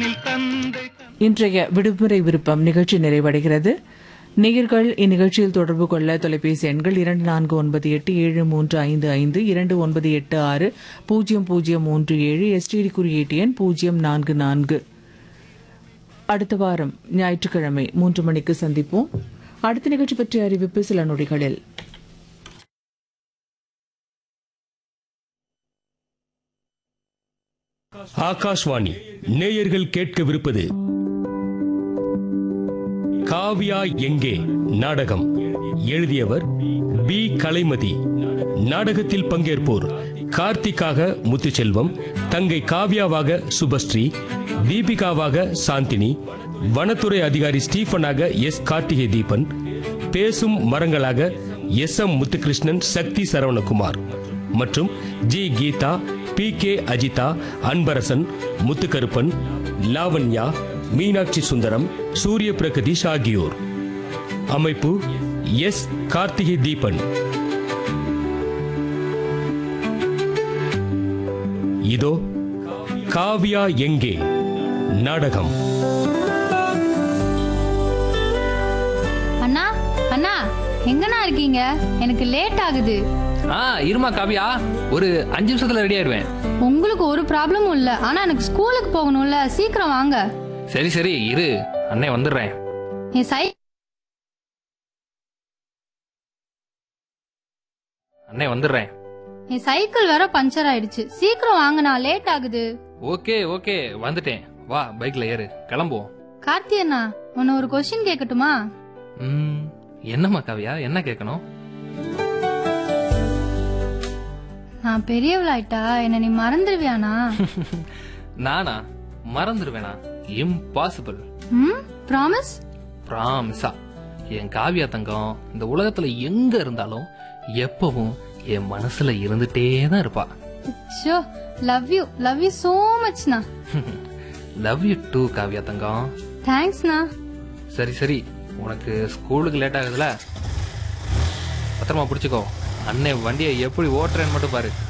மண்ணில் தந்தை இன்றைய விடுமுறை விருப்பம் நிகழ்ச்சி நிறைவடைகிறது நேயர்கள் இந்நிகழ்ச்சியில் தொடர்பு கொள்ள தொலைபேசி எண்கள் இரண்டு நான்கு ஒன்பது எட்டு ஏழு மூன்று ஐந்து ஐந்து இரண்டு ஒன்பது எட்டு ஆறு பூஜ்ஜியம் பூஜ்ஜியம் மூன்று ஏழு எஸ்டிடி குறியீட்டு எண் பூஜ்ஜியம் நான்கு நான்கு அடுத்த வாரம் ஞாயிற்றுக்கிழமை மூன்று மணிக்கு சந்திப்போம் அடுத்த நிகழ்ச்சி பற்றிய அறிவிப்பு சில நொடிகளில் ஆகாஷ்வாணி நேயர்கள் கேட்கவிருப்பது காவ்யா எங்கே நாடகம் எழுதியவர் பி கலைமதி நாடகத்தில் பங்கேற்போர் கார்த்திக்காக முத்துச்செல்வம் தங்கை காவ்யாவாக சுபஸ்ரீ தீபிகாவாக சாந்தினி வனத்துறை அதிகாரி ஸ்டீஃபனாக எஸ் கார்த்திகை தீபன் பேசும் மரங்களாக எஸ் எம் முத்துகிருஷ்ணன் சக்தி சரவணகுமார் மற்றும் G Geetha P K Ajitha Anbarasan Muthukaruppan Lavanya Meenakshi Sundaram Suriya Pragadeesh ஆகியோர் அமைப்பு எஸ் கார்த்திகை தீபன் இதோ காவ்யா எங்கே நாடகம் அண்ணா அண்ணா எங்கண்ணா இருக்கீங்க எனக்கு லேட் ஆகுது ஆ இருமா காவியா ஒரு அஞ்சு நிமிஷத்துல ரெடி ஆயிடுவேன் உங்களுக்கு ஒரு ப்ராப்ளமும் இல்ல ஆனா எனக்கு ஸ்கூலுக்கு போகணும்ல சீக்கிரம் வாங்க சரி சரி இரு அண்ணே வந்துடுறேன் என் சை அண்ணே வந்துடுறேன் என் சைக்கிள் வேற பஞ்சர் ஆயிடுச்சு சீக்கிரம் வாங்கண்ணா லேட் ஆகுது ஓகே ஓகே வந்துட்டேன் வா பைக்ல ஏறு கிளம்புவோம் கார்த்தி அண்ணா உன்னை ஒரு கொஸ்டின் கேட்கட்டுமா ம் என்னம்மா காவியா என்ன கேட்கணும் நான் பெரியவளாயிட்டா என்ன நீ மறந்துடுவியாண்ணா நானா மறந்துடுவேனா இம்பாசிபிள் ம் ப்ராமிஸ் ப்ராமிஸா என் காவியா தங்கம் இந்த உலகத்துல எங்க இருந்தாலும் எப்பவும் என் மனசுல இருந்துட்டே தான் இருப்பா so love you love you so மச்ண்ணா லவ் யூ டூ காவியா தங்கம் தேங்க்ஸ்ண்ணா சரி சரி உனக்கு ஸ்கூலுக்கு லேட் ஆகுதுல பத்திரமா பிடிச்சிக்கோ அண்ணே வண்டியை எப்படி ஓட்டுறேன்னு மட்டும் பாரு